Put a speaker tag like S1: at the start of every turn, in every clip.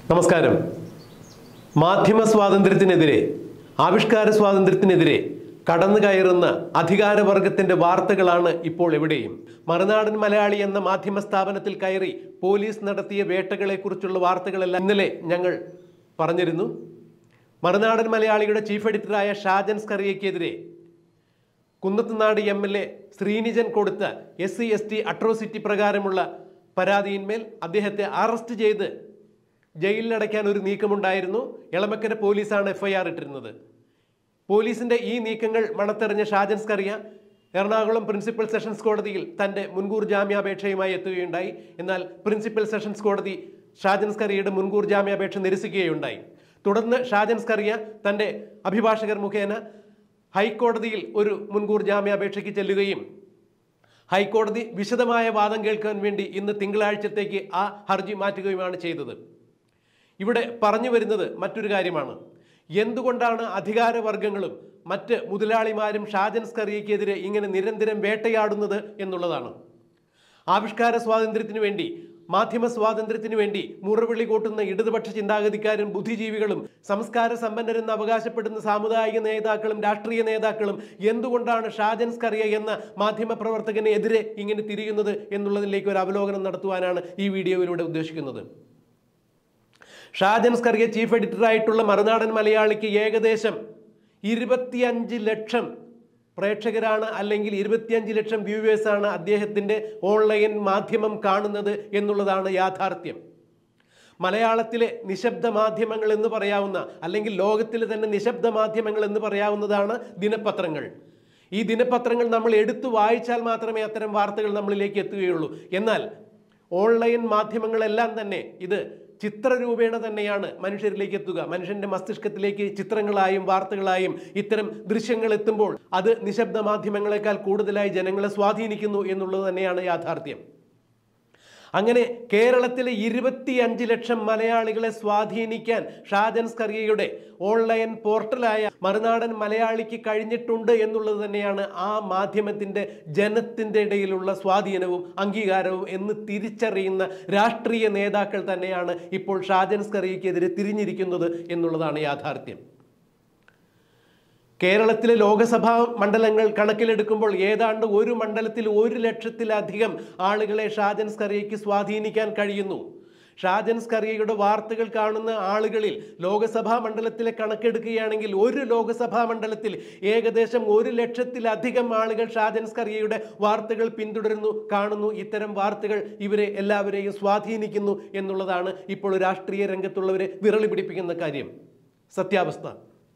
S1: നമസ്കാരം മാധ്യമ സ്വാതന്ത്ര്യത്തിനെതിരെ ആവിഷ്കാര സ്വാതന്ത്ര്യത്തിനെതിരെ കടന്നു കയറുന്ന അധികാരവർഗത്തിന്റെ വാർത്തകളാണ് ഇപ്പോൾ എവിടെയും മറുനാടൻ മലയാളി എന്ന മാധ്യമ സ്ഥാപനത്തിൽ കയറി പോലീസ് നടത്തിയ വേട്ടകളെക്കുറിച്ചുള്ള വാർത്തകളെല്ലാം ഇന്നലെ ഞങ്ങൾ പറഞ്ഞിരുന്നു മറുനാടൻ മലയാളിയുടെ ചീഫ് എഡിറ്ററായ ഷാജൻ സ്കറിയയ്ക്കെതിരെ Kunnathunad M L A Sreenijan കൊടുത്ത S C S T atrocity പ്രകാരമുള്ള പരാതിയിന്മേൽ അദ്ദേഹത്തെ അറസ്റ്റ് ചെയ്ത് ജയിലിലടയ്ക്കാൻ ഒരു നീക്കമുണ്ടായിരുന്നു എളമക്കര പോലീസാണ് എഫ്ഐആർ ഇട്ടിരുന്നത് പോലീസിന്റെ ഈ നീക്കങ്ങൾ മണത്തെറിഞ്ഞ ഷാജൻ സ്കറിയ എറണാകുളം പ്രിൻസിപ്പൽ സെഷൻസ് കോടതിയിൽ തന്റെ മുൻകൂർ ജാമ്യാപേക്ഷയുമായി എത്തുകയുണ്ടായി എന്നാൽ പ്രിൻസിപ്പൽ സെഷൻസ് കോടതി ഷാജൻ സ്കറിയയുടെ മുൻകൂർ ജാമ്യാപേക്ഷ നിരസിക്കുകയുണ്ടായി തുടർന്ന് ഷാജൻ സ്കറിയ തന്റെ അഭിഭാഷകർ മുഖേന ഹൈക്കോടതിയിൽ ഒരു മുൻകൂർ ജാമ്യാപേക്ഷയ്ക്ക് ചെല്ലുകയും ഹൈക്കോടതി വിശദമായ വാദം കേൾക്കാൻ വേണ്ടി ഇന്ന് തിങ്കളാഴ്ചത്തേക്ക് ആ ഹർജി മാറ്റുകയുമാണ് ചെയ്തത് ഇവിടെ പറഞ്ഞു വരുന്നത് മറ്റൊരു കാര്യമാണ് എന്തുകൊണ്ടാണ് അധികാരവർഗങ്ങളും മറ്റ് മുതലാളിമാരും ഷാജൻ സ്കറിയയ്ക്കെതിരെ ഇങ്ങനെ നിരന്തരം വേട്ടയാടുന്നത് എന്നുള്ളതാണ് ആവിഷ്കാര സ്വാതന്ത്ര്യത്തിനു വേണ്ടി മാധ്യമ സ്വാതന്ത്ര്യത്തിനു വേണ്ടി മുറവിളി കൂട്ടുന്ന ഇടതുപക്ഷ ചിന്താഗതിക്കാരും ബുദ്ധിജീവികളും സംസ്കാര സമ്പന്നരെന്ന് അവകാശപ്പെടുന്ന സാമുദായിക നേതാക്കളും രാഷ്ട്രീയ നേതാക്കളും എന്തുകൊണ്ടാണ് ഷാജൻ സ്കറിയ എന്ന മാധ്യമ പ്രവർത്തകന് എതിരെ ഇങ്ങനെ തിരിയുന്നത് എന്നുള്ളതിലേക്ക് ഒരു അവലോകനം നടത്തുവാനാണ് ഈ വീഡിയോയിലൂടെ ഉദ്ദേശിക്കുന്നത് ഷാജൻ സ്കറിയ ചീഫ് എഡിറ്ററായിട്ടുള്ള മറുനാടൻ മലയാളിക്ക് ഏകദേശം ഇരുപത്തിയഞ്ച് ലക്ഷം പ്രേക്ഷകരാണ് അല്ലെങ്കിൽ ഇരുപത്തിയഞ്ച് ലക്ഷം വ്യൂവേഴ്സാണ് അദ്ദേഹത്തിൻ്റെ ഓൺലൈൻ മാധ്യമം കാണുന്നത് എന്നുള്ളതാണ് യാഥാർത്ഥ്യം മലയാളത്തിലെ നിശബ്ദ മാധ്യമങ്ങൾ എന്ന് പറയാവുന്ന അല്ലെങ്കിൽ ലോകത്തിലെ തന്നെ നിശബ്ദ മാധ്യമങ്ങൾ എന്ന് പറയാവുന്നതാണ് ദിനപത്രങ്ങൾ ഈ ദിനപത്രങ്ങൾ നമ്മൾ എടുത്തു വായിച്ചാൽ മാത്രമേ അത്തരം വാർത്തകൾ നമ്മളിലേക്ക് എത്തുകയുള്ളൂ എന്നാൽ ഓൺലൈൻ മാധ്യമങ്ങളെല്ലാം തന്നെ ഇത് ചിത്രരൂപേണ തന്നെയാണ് മനുഷ്യരിലേക്ക് എത്തുക മനുഷ്യന്റെ മസ്തിഷ്കത്തിലേക്ക് ചിത്രങ്ങളായും വാർത്തകളായും ഇത്തരം ദൃശ്യങ്ങൾ എത്തുമ്പോൾ അത് നിശബ്ദ മാധ്യമങ്ങളെക്കാൾ കൂടുതലായി ജനങ്ങളെ സ്വാധീനിക്കുന്നു എന്നുള്ളത് തന്നെയാണ് യാഥാർത്ഥ്യം അങ്ങനെ കേരളത്തിലെ ഇരുപത്തിയഞ്ച് ലക്ഷം മലയാളികളെ സ്വാധീനിക്കാൻ ഷാജൻ സ്കറിയയുടെ ഓൺലൈൻ പോർട്ടലായ മറുനാടൻ മലയാളിക്ക് കഴിഞ്ഞിട്ടുണ്ട് എന്നുള്ളത് തന്നെയാണ് ആ മാധ്യമത്തിൻ്റെ ജനത്തിൻ്റെ ഇടയിലുള്ള സ്വാധീനവും അംഗീകാരവും എന്ന് തിരിച്ചറിയുന്ന രാഷ്ട്രീയ നേതാക്കൾ തന്നെയാണ് ഇപ്പോൾ ഷാജൻ സ്കറിയയ്ക്കെതിരെ തിരിഞ്ഞിരിക്കുന്നത് എന്നുള്ളതാണ് യാഥാർത്ഥ്യം കേരളത്തിലെ ലോകസഭാ മണ്ഡലങ്ങൾ കണക്കിലെടുക്കുമ്പോൾ ഏതാണ്ട് ഒരു മണ്ഡലത്തിൽ ഒരു ലക്ഷത്തിലധികം ആളുകളെ ഷാജൻ സ്കറിയയ്ക്ക് സ്വാധീനിക്കാൻ കഴിയുന്നു ഷാജൻ സ്കറിയയുടെ വാർത്തകൾ കാണുന്ന ആളുകളിൽ ലോകസഭാ മണ്ഡലത്തിലെ കണക്കെടുക്കുകയാണെങ്കിൽ ഒരു ലോകസഭാ മണ്ഡലത്തിൽ ഏകദേശം ഒരു ലക്ഷത്തിലധികം ആളുകൾ ഷാജൻ സ്കറിയയുടെ വാർത്തകൾ പിന്തുടരുന്നു കാണുന്നു ഇത്തരം വാർത്തകൾ ഇവരെ എല്ലാവരെയും സ്വാധീനിക്കുന്നു എന്നുള്ളതാണ് ഇപ്പോൾ രാഷ്ട്രീയ രംഗത്തുള്ളവരെ വിരളി പിടിപ്പിക്കുന്ന കാര്യം സത്യാവസ്ഥ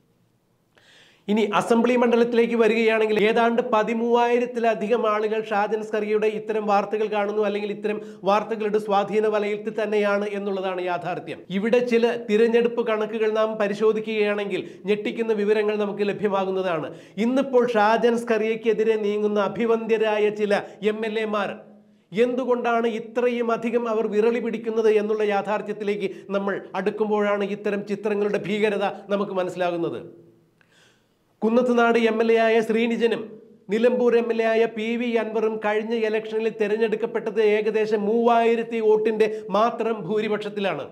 S1: ഇനി അസംബ്ലി മണ്ഡലത്തിലേക്ക് വരികയാണെങ്കിൽ ഏതാണ്ട് പതിമൂവായിരത്തിലധികം ആളുകൾ ഷാജൻ സ്കറിയയുടെ ഇത്തരം വാർത്തകൾ കാണുന്നു അല്ലെങ്കിൽ ഇത്തരം വാർത്തകളുടെ സ്വാധീന വലയത്തിൽ തന്നെയാണ് എന്നുള്ളതാണ് യാഥാർത്ഥ്യം ഇവിടെ ചില തിരഞ്ഞെടുപ്പ് കണക്കുകൾ നാം പരിശോധിക്കുകയാണെങ്കിൽ ഞെട്ടിക്കുന്ന വിവരങ്ങൾ നമുക്ക് ലഭ്യമാകുന്നതാണ് ഇന്നിപ്പോൾ ഷാജൻ സ്കറിയയ്ക്കെതിരെ നീങ്ങുന്ന അഭിവന്ദ്യരായ ചില എം എൽ എമാർ എന്തുകൊണ്ടാണ് ഇത്രയും അധികം അവർ വിരളി പിടിക്കുന്നത് എന്നുള്ള യാഥാർത്ഥ്യത്തിലേക്ക് നമ്മൾ അടുക്കുമ്പോഴാണ് ഇത്തരം ചിത്രങ്ങളുടെ ഭീകരത നമുക്ക് മനസ്സിലാകുന്നത് കുന്നത്തുനാട് എം എൽ എ ആയ ശ്രീനിജനും നിലമ്പൂർ എം എൽ എ ആയ പി വി അൻവറും കഴിഞ്ഞ ഇലക്ഷനിൽ തിരഞ്ഞെടുക്കപ്പെട്ടത് ഏകദേശം മൂവായിരത്തി വോട്ടിന്റെ മാത്രം ഭൂരിപക്ഷത്തിലാണ്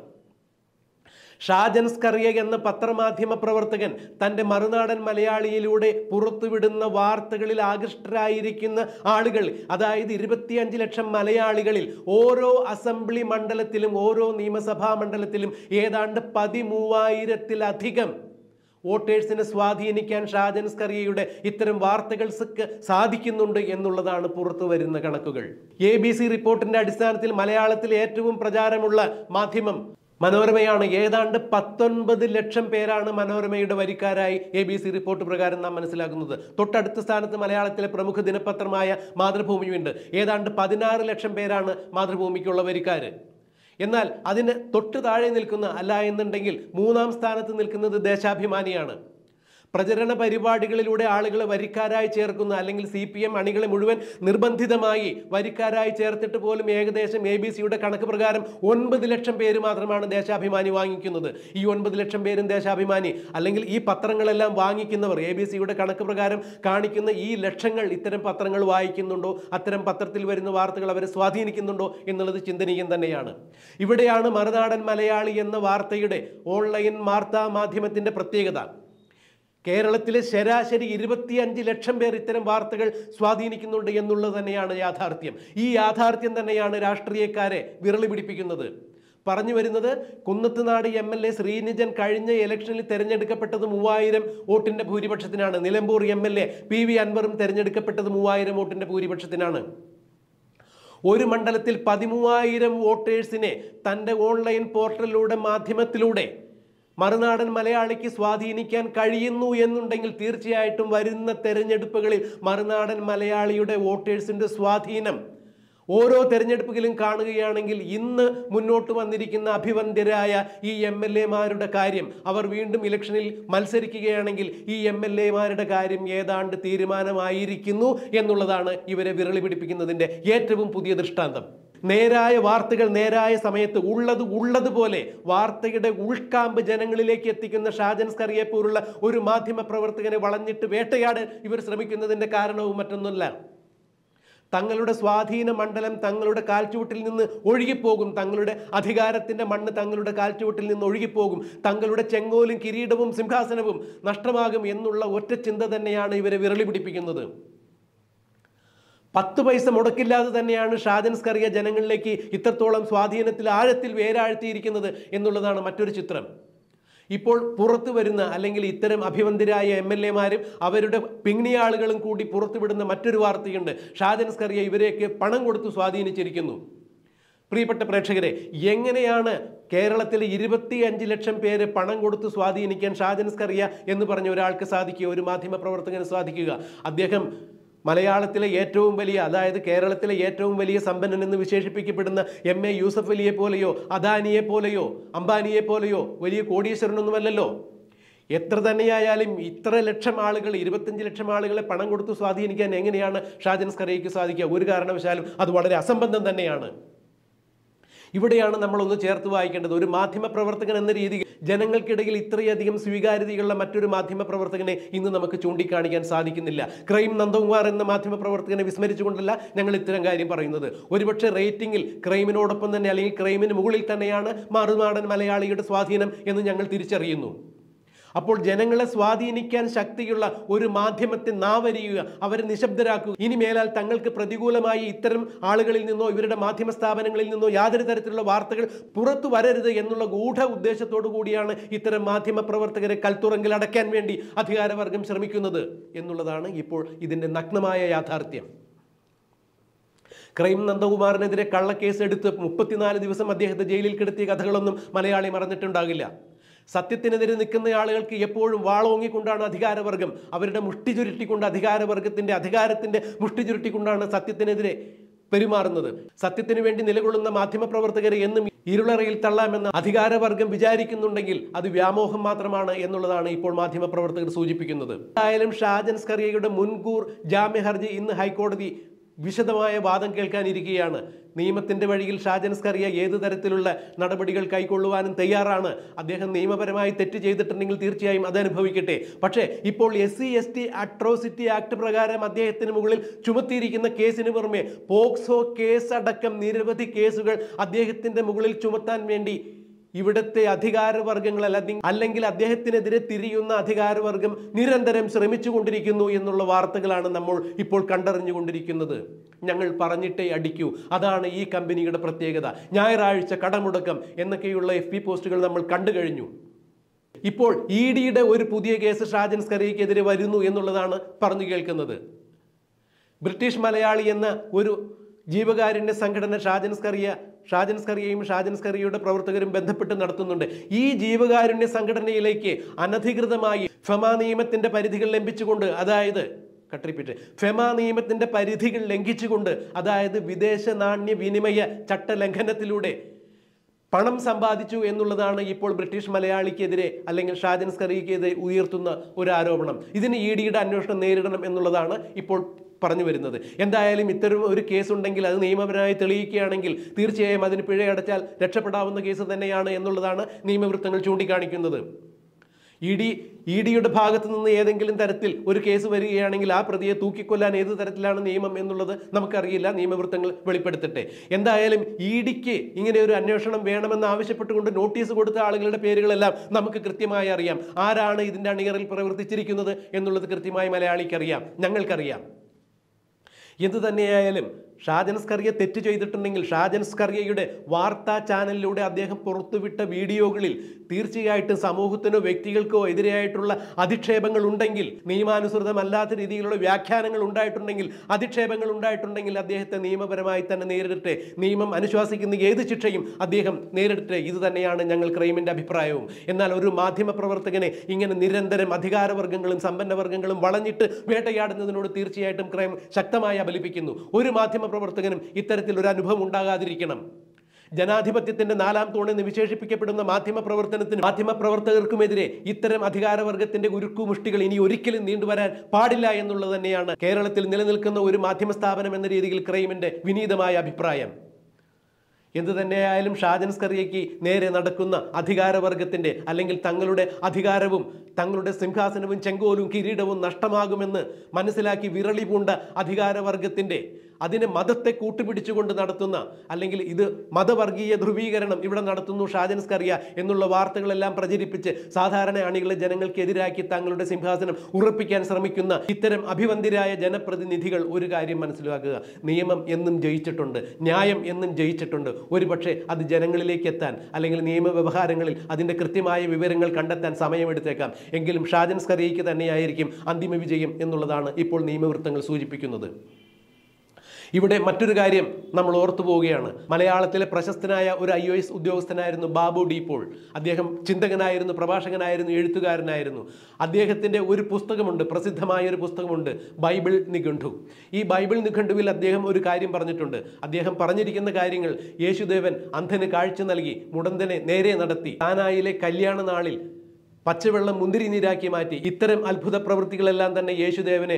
S1: ഷാജൻ സ്കറിയ എന്ന പത്രമാധ്യമ പ്രവർത്തകൻ തൻ്റെ മറുനാടൻ മലയാളിയിലൂടെ പുറത്തുവിടുന്ന വാർത്തകളിൽ ആകൃഷ്ടരായിരിക്കുന്ന ആളുകൾ അതായത് ഇരുപത്തിയഞ്ച് ലക്ഷം മലയാളികളിൽ ഓരോ അസംബ്ലി മണ്ഡലത്തിലും ഓരോ നിയമസഭാ മണ്ഡലത്തിലും ഏതാണ്ട് പതിമൂവായിരത്തിലധികം വോട്ടേഴ്സിനെ സ്വാധീനിക്കാൻ ഷാജൻ സ്കറിയയുടെ ഇത്തരം വാർത്തകൾ സക്ക് സാധിക്കുന്നുണ്ട് എന്നുള്ളതാണ് പുറത്തു വരുന്ന കണക്കുകൾ എ ബി സി റിപ്പോർട്ടിന്റെ അടിസ്ഥാനത്തിൽ മലയാളത്തിൽ ഏറ്റവും പ്രചാരമുള്ള മാധ്യമം മനോരമയാണ് ഏതാണ്ട് പത്തൊൻപത് ലക്ഷം പേരാണ് മനോരമയുടെ വരിക്കാരായി എ ബി സി റിപ്പോർട്ട് പ്രകാരം നാം മനസ്സിലാക്കുന്നത് തൊട്ടടുത്ത സ്ഥാനത്ത് മലയാളത്തിലെ പ്രമുഖ ദിനപത്രമായ മാതൃഭൂമിയുണ്ട് ഏതാണ്ട് പതിനാറ് ലക്ഷം പേരാണ് മാതൃഭൂമിക്കുള്ള വരിക്കാര് എന്നാൽ അതിന് തൊട്ട് താഴെ നിൽക്കുന്ന അല്ല എന്നുണ്ടെങ്കിൽ മൂന്നാം സ്ഥാനത്ത് നിൽക്കുന്നത് ദേശാഭിമാനിയാണ് പ്രചരണ പരിപാടികളിലൂടെ ആളുകളെ വരിക്കാരായി ചേർക്കുന്ന അല്ലെങ്കിൽ സി പി എം അണികളെ മുഴുവൻ നിർബന്ധിതമായി വരിക്കാരായി ചേർത്തിട്ട് പോലും ഏകദേശം എ ബി സിയുടെ കണക്ക് പ്രകാരം ഒൻപത് ലക്ഷം പേര് മാത്രമാണ് ദേശാഭിമാനി വാങ്ങിക്കുന്നത് ഈ ഒൻപത് ലക്ഷം പേരും ദേശാഭിമാനി അല്ലെങ്കിൽ ഈ പത്രങ്ങളെല്ലാം വാങ്ങിക്കുന്നവർ എ ബി സിയുടെ കണക്ക് പ്രകാരം കാണിക്കുന്ന ഈ ലക്ഷങ്ങൾ ഇത്തരം പത്രങ്ങൾ വായിക്കുന്നുണ്ടോ അത്തരം പത്രത്തിൽ വരുന്ന വാർത്തകൾ അവരെ സ്വാധീനിക്കുന്നുണ്ടോ എന്നുള്ളത് ചിന്തനീയം തന്നെയാണ് ഇവിടെയാണ് മറുനാടൻ മലയാളി എന്ന വാർത്തയുടെ ഓൺലൈൻ വാർത്താ മാധ്യമത്തിന്റെ പ്രത്യേകത കേരളത്തിലെ ശരാശരി ഇരുപത്തിയഞ്ച് ലക്ഷം പേർ ഇത്തരം വാർത്തകൾ സ്വാധീനിക്കുന്നുണ്ട് എന്നുള്ളത് തന്നെയാണ് യാഥാർത്ഥ്യം ഈ യാഥാർത്ഥ്യം തന്നെയാണ് രാഷ്ട്രീയക്കാരെ വിരളി പിടിപ്പിക്കുന്നത് പറഞ്ഞു വരുന്നത് Kunnathunad M L A Sreenijan കഴിഞ്ഞ ഇലക്ഷനിൽ തെരഞ്ഞെടുക്കപ്പെട്ടത് മൂവായിരം വോട്ടിന്റെ ഭൂരിപക്ഷത്തിനാണ് Nilambur M L A P V അൻവറും തെരഞ്ഞെടുക്കപ്പെട്ടത് മൂവായിരം വോട്ടിന്റെ ഭൂരിപക്ഷത്തിനാണ് ഒരു മണ്ഡലത്തിൽ പതിമൂവായിരം വോട്ടേഴ്സിനെ തൻ്റെ ഓൺലൈൻ പോർട്ടലിലൂടെ മാധ്യമത്തിലൂടെ മറുനാടൻ മലയാളിക്ക് സ്വാധീനിക്കാൻ കഴിയുന്നു എന്നുണ്ടെങ്കിൽ തീർച്ചയായിട്ടും വരുന്ന തെരഞ്ഞെടുപ്പുകളിൽ മറുനാടൻ മലയാളിയുടെ വോട്ടേഴ്സിൻ്റെ സ്വാധീനം ഓരോ തെരഞ്ഞെടുപ്പുകളിലും കാണുകയാണെങ്കിൽ ഇന്ന് മുന്നോട്ട് വന്നിരിക്കുന്ന അഭിവന്ദ്യരായ ഈ എം എൽ എമാരുടെ കാര്യം അവർ വീണ്ടും ഇലക്ഷനിൽ മത്സരിക്കുകയാണെങ്കിൽ ഈ എം എൽ എമാരുടെ കാര്യം ഏതാണ്ട് തീരുമാനമായിരിക്കുന്നു എന്നുള്ളതാണ് ഇവരെ വിരളി പിടിപ്പിക്കുന്നതിൻ്റെ ഏറ്റവും പുതിയ ദൃഷ്ടാന്തം നേരായ വാർത്തകൾ നേരായ സമയത്ത് ഉള്ളത് ഉള്ളതുപോലെ വാർത്തയുടെ ഉൾക്കാമ്പ് ജനങ്ങളിലേക്ക് എത്തിക്കുന്ന ഷാജൻ സ്കറിയെ പോലുള്ള ഒരു മാധ്യമ പ്രവർത്തകനെ വളഞ്ഞിട്ട് വേട്ടയാടാൻ ഇവർ ശ്രമിക്കുന്നതിൻ്റെ കാരണവും മറ്റൊന്നുമല്ല തങ്ങളുടെ സ്വാധീന മണ്ഡലം തങ്ങളുടെ കാൽച്ചുവട്ടിൽ നിന്ന് ഒഴുകിപ്പോകും തങ്ങളുടെ അധികാരത്തിന്റെ മണ്ണ് തങ്ങളുടെ കാൽച്ചുവട്ടിൽ നിന്ന് ഒഴുകിപ്പോകും തങ്ങളുടെ ചെങ്കോലും കിരീടവും സിംഹാസനവും നഷ്ടമാകും എന്നുള്ള ഒറ്റ ചിന്ത തന്നെയാണ് ഇവരെ വിരളി പിടിപ്പിക്കുന്നത് പത്ത് പൈസ മുടക്കില്ലാതെ തന്നെയാണ് ഷാജൻ സ്കറിയ ജനങ്ങളിലേക്ക് ഇത്രത്തോളം സ്വാധീനത്തിൽ ആഴത്തിൽ വേരാഴ്ത്തിയിരിക്കുന്നത് എന്നുള്ളതാണ് മറ്റൊരു ചിത്രം ഇപ്പോൾ പുറത്തു വരുന്ന അല്ലെങ്കിൽ ഇത്തരം അഭിവന്ദരായ എം എൽ എമാരും അവരുടെ പിങ്ങിയാളുകളും കൂടി പുറത്തുവിടുന്ന മറ്റൊരു വാർത്തയുണ്ട് ഷാജൻ സ്കറിയ ഇവരെയൊക്കെ പണം കൊടുത്ത് സ്വാധീനിച്ചിരിക്കുന്നു പ്രിയപ്പെട്ട പ്രേക്ഷകരെ എങ്ങനെയാണ് കേരളത്തിലെ ഇരുപത്തിയഞ്ച് ലക്ഷം പേര് പണം കൊടുത്ത് സ്വാധീനിക്കാൻ ഷാജൻ സ്കറിയ എന്ന് പറഞ്ഞ ഒരാൾക്ക് സാധിക്കുക ഒരു മാധ്യമ പ്രവർത്തകന് സാധിക്കുക അദ്ദേഹം മലയാളത്തിലെ ഏറ്റവും വലിയ അതായത് കേരളത്തിലെ ഏറ്റവും വലിയ സമ്പന്നൻ എന്ന് വിശേഷിപ്പിക്കപ്പെടുന്ന എം എ യൂസഫ് അലിയെ പോലെയോ അദാനിയെ പോലെയോ അംബാനിയെ പോലെയോ വലിയ കോടീശ്വരനൊന്നുമല്ലല്ലോ എത്ര തന്നെയായാലും ഇത്ര ലക്ഷം ആളുകൾ ഇരുപത്തഞ്ച് ലക്ഷം ആളുകളെ പണം കൊടുത്ത് സ്വാധീനിക്കാൻ എങ്ങനെയാണ് ഷാജൻ സ്കറിയയ്ക്ക് സാധിക്കുക ഒരു കാരണവശാലും അത് വളരെ അസംബന്ധം തന്നെയാണ് ഇവിടെയാണ് നമ്മളൊന്ന് ചേർത്ത് വായിക്കേണ്ടത് ഒരു മാധ്യമ പ്രവർത്തകൻ എന്ന രീതിയിൽ ജനങ്ങൾക്കിടയിൽ ഇത്രയധികം സ്വീകാര്യതയുള്ള മറ്റൊരു മാധ്യമ പ്രവർത്തകനെ ഇന്ന് നമുക്ക് ചൂണ്ടിക്കാണിക്കാൻ സാധിക്കുന്നില്ല ക്രൈം നന്ദകുമാർ എന്ന മാധ്യമ പ്രവർത്തകനെ വിസ്മരിച്ചുകൊണ്ടല്ല ഞങ്ങൾ ഇത്തരം കാര്യം പറയുന്നത് ഒരുപക്ഷെ റേറ്റിംഗിൽ ക്രൈമിനോടൊപ്പം തന്നെ അല്ലെങ്കിൽ ക്രൈമിന് മുകളിൽ തന്നെയാണ് മറുനാടൻ മലയാളിയുടെ സ്വാധീനം എന്ന് ഞങ്ങൾ തിരിച്ചറിയുന്നു അപ്പോൾ ജനങ്ങളെ സ്വാധീനിക്കാൻ ശക്തിയുള്ള ഒരു മാധ്യമത്തെ നാവരിയുക അവരെ നിശബ്ദരാക്കുക ഇനി മേലാൽ തങ്ങൾക്ക് പ്രതികൂലമായി ഇത്തരം ആളുകളിൽ നിന്നോ ഇവരുടെ മാധ്യമ സ്ഥാപനങ്ങളിൽ നിന്നോ യാതൊരു തരത്തിലുള്ള വാർത്തകൾ പുറത്തു വരരുത് എന്നുള്ള ഗൂഢ ഉദ്ദേശത്തോടു കൂടിയാണ് ഇത്തരം മാധ്യമ പ്രവർത്തകരെ കൽത്തുറങ്കിൽ അടയ്ക്കാൻ വേണ്ടി അധികാരവർഗം ശ്രമിക്കുന്നത് എന്നുള്ളതാണ് ഇപ്പോൾ ഇതിൻ്റെ നഗ്നമായ യാഥാർത്ഥ്യം ക്രൈം നന്ദകുമാറിനെതിരെ കള്ളക്കേസ് എടുത്ത് മുപ്പത്തിനാല് ദിവസം അദ്ദേഹത്തെ ജയിലിൽ കിടത്തിയ കഥകളൊന്നും മലയാളി മറന്നിട്ടുണ്ടാകില്ല സത്യത്തിനെതിരെ നിൽക്കുന്ന ആളുകൾക്ക് എപ്പോഴും വാളോങ്ങിക്കൊണ്ടാണ് അധികാരവർഗം അവരുടെ മുഷ്ടി ചുരുട്ടിക്കൊണ്ട് അധികാരവർഗത്തിന്റെ അധികാരത്തിന്റെ മുഷ്ടി ചുരുട്ടിക്കൊണ്ടാണ് സത്യത്തിനെതിരെ പെരുമാറുന്നത് സത്യത്തിന് വേണ്ടി നിലകൊള്ളുന്ന മാധ്യമപ്രവർത്തകരെ എന്നും ഇരുളറയിൽ തള്ളാമെന്ന് അധികാരവർഗം വിചാരിക്കുന്നുണ്ടെങ്കിൽ അത് വ്യാമോഹം മാത്രമാണ് എന്നുള്ളതാണ് ഇപ്പോൾ മാധ്യമപ്രവർത്തകർ സൂചിപ്പിക്കുന്നത് എന്തായാലും ഷാജൻ സ്കറിയയുടെ മുൻകൂർ ജാമ്യ ഹർജി ഇന്ന് ഹൈക്കോടതി വിശദമായ വാദം കേൾക്കാനിരിക്കുകയാണ് നിയമത്തിന്റെ വഴിയിൽ ഷാജൻ സ്കറിയ ഏത് തരത്തിലുള്ള നടപടികൾ കൈക്കൊള്ളുവാനും തയ്യാറാണ് അദ്ദേഹം നിയമപരമായി തെറ്റ് ചെയ്തിട്ടുണ്ടെങ്കിൽ തീർച്ചയായും അത് അനുഭവിക്കട്ടെ പക്ഷേ ഇപ്പോൾ S C S T atrocity act പ്രകാരം അദ്ദേഹത്തിന് മുകളിൽ ചുമത്തിയിരിക്കുന്ന കേസിന് പുറമെ പോക്സോ കേസ് അടക്കം നിരവധി കേസുകൾ അദ്ദേഹത്തിന്റെ മുകളിൽ ചുമത്താൻ വേണ്ടി ഇവിടുത്തെ അധികാരവർഗങ്ങൾ അല്ലെങ്കിൽ അല്ലെങ്കിൽ അദ്ദേഹത്തിനെതിരെ തിരിയുന്ന അധികാരവർഗം നിരന്തരം ശ്രമിച്ചുകൊണ്ടിരിക്കുന്നു എന്നുള്ള വാർത്തകളാണ് നമ്മൾ ഇപ്പോൾ കണ്ടറിഞ്ഞുകൊണ്ടിരിക്കുന്നത് ഞങ്ങൾ പറഞ്ഞിട്ടേ അടിക്കൂ അതാണ് ഈ കമ്പനിയുടെ പ്രത്യേകത ഞായറാഴ്ച കടമുടക്കം എന്നൊക്കെയുള്ള എഫ് പി പോസ്റ്റുകൾ നമ്മൾ കണ്ടു കഴിഞ്ഞു ഇപ്പോൾ ഇ ഡിയുടെ ഒരു പുതിയ കേസ് ഷാജൻ സ്കറിയക്കെതിരെ വരുന്നു എന്നുള്ളതാണ് പറഞ്ഞു കേൾക്കുന്നത് ബ്രിട്ടീഷ് മലയാളി എന്ന ഒരു ജീവകാരുണ്യ സംഘടന ഷാജൻ സ്കറിയ ഷാജൻ സ്കറിയയും ഷാജൻ സ്കറിയയുടെ പ്രവർത്തകരും ബന്ധപ്പെട്ട് നടത്തുന്നുണ്ട് ഈ ജീവകാരുണ്യ സംഘടനയിലേക്ക് അനധികൃതമായി ഫെമ നിയമത്തിന്റെ പരിധികൾ ലംഘിച്ചുകൊണ്ട് അതായത് കട്ടിപ്പിറ്റ് ഫെമ നിയമത്തിന്റെ പരിധികൾ ലംഘിച്ചുകൊണ്ട് അതായത് വിദേശ നാണ്യ വിനിമയ ചട്ടലംഘനത്തിലൂടെ പണം സമ്പാദിച്ചു എന്നുള്ളതാണ് ഇപ്പോൾ ബ്രിട്ടീഷ് മലയാളിക്കെതിരെ അല്ലെങ്കിൽ ഷാജൻ സ്കറിക്കെതിരെ ഉയർത്തുന്ന ഒരു ആരോപണം ഇതിന് ഇ ഡിയുടെ അന്വേഷണം നേരിടണം എന്നുള്ളതാണ് ഇപ്പോൾ പറഞ്ഞു വരുന്നത് എന്തായാലും ഇത്തരം ഒരു കേസ് ഉണ്ടെങ്കിൽ അത് നിയമപരമായി തെളിയിക്കുകയാണെങ്കിൽ തീർച്ചയായും അതിന് പിഴ അടച്ചാൽ രക്ഷപ്പെടാവുന്ന കേസ് തന്നെയാണ് എന്നുള്ളതാണ് നിയമവൃത്തങ്ങൾ ചൂണ്ടിക്കാണിക്കുന്നത് ഇ ഡി ഇ ഡിയുടെ ഭാഗത്ത് നിന്ന് ഏതെങ്കിലും തരത്തിൽ ഒരു കേസ് വരികയാണെങ്കിൽ ആ പ്രതിയെ തൂക്കിക്കൊല്ലാൻ ഏത് തരത്തിലാണ് നിയമം എന്നുള്ളത് നമുക്കറിയില്ല നിയമവൃത്തങ്ങൾ വെളിപ്പെടുത്തട്ടെ എന്തായാലും ഇ ഡിക്ക് ഇങ്ങനെ ഒരു അന്വേഷണം വേണമെന്ന് ആവശ്യപ്പെട്ടുകൊണ്ട് നോട്ടീസ് കൊടുത്ത ആളുകളുടെ പേരുകളെല്ലാം നമുക്ക് കൃത്യമായി അറിയാം ആരാണ് ഇതിൻ്റെ അണിയറിൽ പ്രവർത്തിച്ചിരിക്കുന്നത് എന്നുള്ളത് കൃത്യമായി മലയാളിക്കറിയാം ഞങ്ങൾക്കറിയാം എന്തു തന്നെയായാലും ഷാജൻ സ്കറിയ തെറ്റ് ചെയ്തിട്ടുണ്ടെങ്കിൽ ഷാജൻ സ്കറിയയുടെ വാർത്താ ചാനലിലൂടെ അദ്ദേഹം പുറത്തുവിട്ട വീഡിയോകളിൽ തീർച്ചയായിട്ടും സമൂഹത്തിനോ വ്യക്തികൾക്കോ എതിരെയായിട്ടുള്ള അധിക്ഷേപങ്ങൾ ഉണ്ടെങ്കിൽ നിയമാനുസൃതമല്ലാത്ത രീതിയിലുള്ള വ്യാഖ്യാനങ്ങൾ ഉണ്ടായിട്ടുണ്ടെങ്കിൽ അധിക്ഷേപങ്ങൾ ഉണ്ടായിട്ടുണ്ടെങ്കിൽ അദ്ദേഹത്തെ നിയമപരമായി തന്നെ നേരിടട്ടെ നിയമം അനുശാസിക്കുന്ന ഏത് ശിക്ഷയും അദ്ദേഹം നേരിടട്ടെ ഇത് തന്നെയാണ് ഞങ്ങൾ ക്രൈമിൻ്റെ അഭിപ്രായവും എന്നാൽ ഒരു മാധ്യമ പ്രവർത്തകനെ ഇങ്ങനെ നിരന്തരം അധികാരവർഗ്ഗങ്ങളും സമ്പന്നവർഗ്ഗങ്ങളും വളഞ്ഞിട്ട് വേട്ടയാടുന്നതിനോട് തീർച്ചയായിട്ടും ക്രൈം ശക്തമായി അപലിപ്പിക്കുന്നു ഒരു മാധ്യമ പ്രവർത്തകനും ഇത്തരത്തിൽ ഒരു അനുഭവം ഉണ്ടാകാതിരിക്കണം ജനാധിപത്യത്തിന്റെ നാലാം തൂണെന്ന് വിശേഷിപ്പിക്കപ്പെടുന്ന മാധ്യമ പ്രവർത്തനത്തിന് മാധ്യമ പ്രവർത്തകർക്കുമെതിരെ ഇത്തരം അധികാരവർഗത്തിന്റെ ഉരുക്കുമുഷ്ടികൾ ഇനി ഒരിക്കലും നീണ്ടുവരാൻ പാടില്ല എന്നുള്ളത് തന്നെയാണ് കേരളത്തിൽ നിലനിൽക്കുന്ന ഒരു മാധ്യമ സ്ഥാപനം എന്ന രീതിയിൽ ക്രൈമിന്റെ വിനീതമായ അഭിപ്രായം എന്തു തന്നെയായാലും ഷാജൻ സ്കറിയയ്ക്ക് നേരെ നടക്കുന്ന അധികാരവർഗത്തിന്റെ അല്ലെങ്കിൽ തങ്ങളുടെ അധികാരവും തങ്ങളുടെ സിംഹാസനവും ചെങ്കോലും കിരീടവും നഷ്ടമാകുമെന്ന് മനസ്സിലാക്കി വിരളി പൂണ്ട അധികാരവർഗത്തിന്റെ അതിനെ മതത്തെ കൂട്ടുപിടിച്ചുകൊണ്ട് നടത്തുന്ന അല്ലെങ്കിൽ ഇത് മതവർഗീയ ധ്രുവീകരണം ഇവിടെ നടത്തുന്നു ഷാജൻ സ്കറിയ എന്നുള്ള വാർത്തകളെല്ലാം പ്രചരിപ്പിച്ച് സാധാരണ അണികളെ ജനങ്ങൾക്കെതിരാക്കി തങ്ങളുടെ സിംഹാസനം ഉറപ്പിക്കാൻ ശ്രമിക്കുന്ന ഇത്തരം അഭിവന്തിരായ ജനപ്രതിനിധികൾ ഒരു കാര്യം മനസ്സിലാക്കുക നിയമം എന്നും ജയിച്ചിട്ടുണ്ട് ന്യായം എന്നും ജയിച്ചിട്ടുണ്ട് ഒരുപക്ഷെ അത് ജനങ്ങളിലേക്ക് എത്താൻ അല്ലെങ്കിൽ നിയമവ്യവഹാരങ്ങളിൽ അതിൻ്റെ കൃത്യമായ വിവരങ്ങൾ കണ്ടെത്താൻ സമയമെടുത്തേക്കാം എങ്കിലും ഷാജൻ സ്കറിയയ്ക്ക് തന്നെയായിരിക്കും അന്തിമ വിജയം എന്നുള്ളതാണ് ഇപ്പോൾ നിയമവൃത്തങ്ങൾ സൂചിപ്പിക്കുന്നത് ഇവിടെ മറ്റൊരു കാര്യം നമ്മൾ ഓർത്തു പോവുകയാണ് മലയാളത്തിലെ പ്രശസ്തനായ ഒരു ഐ ഒ എസ് ഉദ്യോഗസ്ഥനായിരുന്നു ബാബു ഡി പോൾ അദ്ദേഹം ചിന്തകനായിരുന്നു പ്രഭാഷകനായിരുന്നു എഴുത്തുകാരനായിരുന്നു അദ്ദേഹത്തിൻ്റെ ഒരു പുസ്തകമുണ്ട് പ്രസിദ്ധമായ ഒരു പുസ്തകമുണ്ട് ബൈബിൾ നിഘണ്ടു ഈ ബൈബിൾ നിഘണ്ടുവിൽ അദ്ദേഹം ഒരു കാര്യം പറഞ്ഞിട്ടുണ്ട് അദ്ദേഹം പറഞ്ഞിരിക്കുന്ന കാര്യങ്ങൾ യേശുദേവൻ അന്ധന് കാഴ്ച നൽകി മുടന്തനെ നേരെ നടത്തി താനായിലെ കല്യാണ നാളിൽ പച്ചവെള്ളം മുന്തിരി നീരാക്കി മാറ്റി ഇത്തരം അത്ഭുത പ്രവൃത്തികളെല്ലാം തന്നെ യേശുദേവനെ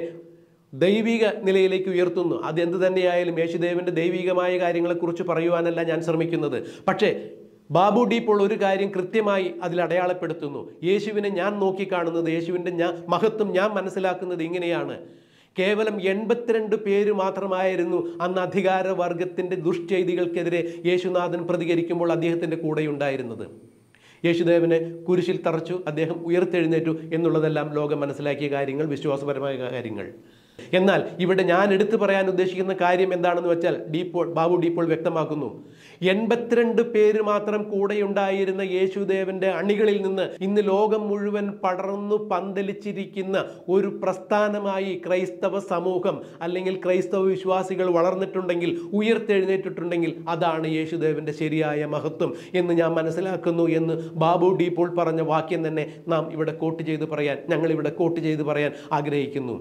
S1: ദൈവിക നിലയിലേക്ക് ഉയർത്തുന്നു അത് എന്ത് തന്നെയായാലും യേശുദേവന്റെ ദൈവികമായ കാര്യങ്ങളെക്കുറിച്ച് പറയുവാനല്ല ഞാൻ ശ്രമിക്കുന്നത് പക്ഷേ ബാബു ഡി പോൾ ഒരു കാര്യം കൃത്യമായി അതിൽ അടയാളപ്പെടുത്തുന്നു യേശുവിനെ ഞാൻ നോക്കിക്കാണുന്നത് യേശുവിൻ്റെ ഞാൻ മഹത്വം ഞാൻ മനസ്സിലാക്കുന്നത് ഇങ്ങനെയാണ് കേവലം എൺപത്തിരണ്ട് പേര് മാത്രമായിരുന്നു അന്ന് അധികാരവർഗത്തിൻ്റെ ദുഷ്ചെയ്തികൾക്കെതിരെ യേശുനാഥൻ പ്രതികരിക്കുമ്പോൾ അദ്ദേഹത്തിൻ്റെ കൂടെയുണ്ടായിരുന്നത് യേശുദേവനെ കുരിശിൽ തറച്ചു അദ്ദേഹം ഉയർത്തെഴുന്നേറ്റു എന്നുള്ളതെല്ലാം ലോകം മനസ്സിലാക്കിയ കാര്യങ്ങൾ വിശ്വാസപരമായ കാര്യങ്ങൾ എന്നാൽ ഇവിടെ ഞാൻ എടുത്തു പറയാൻ ഉദ്ദേശിക്കുന്ന കാര്യം എന്താണെന്ന് വെച്ചാൽ ഡീപ്പോൾ ബാബു ഡീപ്പോൾ വ്യക്തമാക്കുന്നു എൺപത്തിരണ്ട് പേര് മാത്രം കൂടെയുണ്ടായിരുന്ന യേശുദേവന്റെ അണികളിൽ നിന്ന് ഇന്ന് ലോകം മുഴുവൻ പടർന്നു പന്തലിച്ചിരിക്കുന്ന ഒരു പ്രസ്ഥാനമായി ക്രൈസ്തവ സമൂഹം അല്ലെങ്കിൽ ക്രൈസ്തവ വിശ്വാസികൾ വളർന്നിട്ടുണ്ടെങ്കിൽ ഉയർത്തെഴുന്നേറ്റിട്ടുണ്ടെങ്കിൽ അതാണ് യേശുദേവന്റെ ശരിയായ മഹത്വം എന്ന് ഞാൻ മനസ്സിലാക്കുന്നു എന്ന് ബാബു ഡീപ്പോൾ പറഞ്ഞ വാക്യം തന്നെ നാം ഇവിടെ കോട്ട് ചെയ്ത് പറയാൻ ഞങ്ങൾ ഇവിടെ കോട്ട് ചെയ്ത് പറയാൻ ആഗ്രഹിക്കുന്നു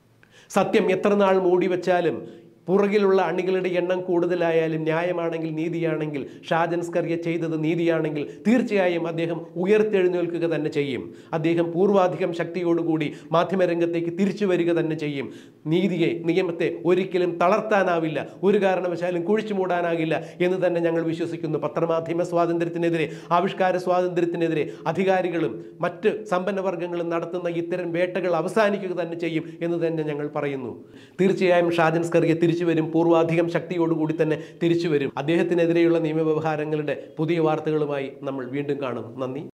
S1: സത്യം എത്ര നാൾ മൂടി വെച്ചാലും പുറകിലുള്ള അണികളുടെ എണ്ണം കൂടുതലായാലും ന്യായമാണെങ്കിൽ നീതിയാണെങ്കിൽ ഷാജൻ സ്കറിയ ചെയ്തത് നീതിയാണെങ്കിൽ തീർച്ചയായും അദ്ദേഹം ഉയർത്തെഴുന്നേൽക്കുക തന്നെ ചെയ്യും അദ്ദേഹം പൂർവാധികം ശക്തിയോടുകൂടി മാധ്യമരംഗത്തേക്ക് തിരിച്ചു വരിക തന്നെ ചെയ്യും നീതിയെ നിയമത്തെ ഒരിക്കലും തളർത്താനാവില്ല ഒരു കാരണവശാലും കുഴിച്ചു മൂടാനാകില്ല എന്ന് തന്നെ ഞങ്ങൾ വിശ്വസിക്കുന്നു പത്രമാധ്യമ സ്വാതന്ത്ര്യത്തിനെതിരെ ആവിഷ്കാര സ്വാതന്ത്ര്യത്തിനെതിരെ അധികാരികളും മറ്റ് സമ്പന്നവർഗങ്ങളും നടത്തുന്ന ഇത്തരം വേട്ടകൾ അവസാനിക്കുക തന്നെ ചെയ്യും എന്ന് തന്നെ ഞങ്ങൾ പറയുന്നു തീർച്ചയായും ഷാജൻ സ്കറിയ തിരിച്ചു വരും പൂർവാധികം ശക്തിയോടുകൂടി തന്നെ തിരിച്ചു വരും അദ്ദേഹത്തിനെതിരെയുള്ള നിയമവ്യവഹാരങ്ങളുടെ പുതിയ വാർത്തകളുമായി നമ്മൾ വീണ്ടും കാണും നന്ദി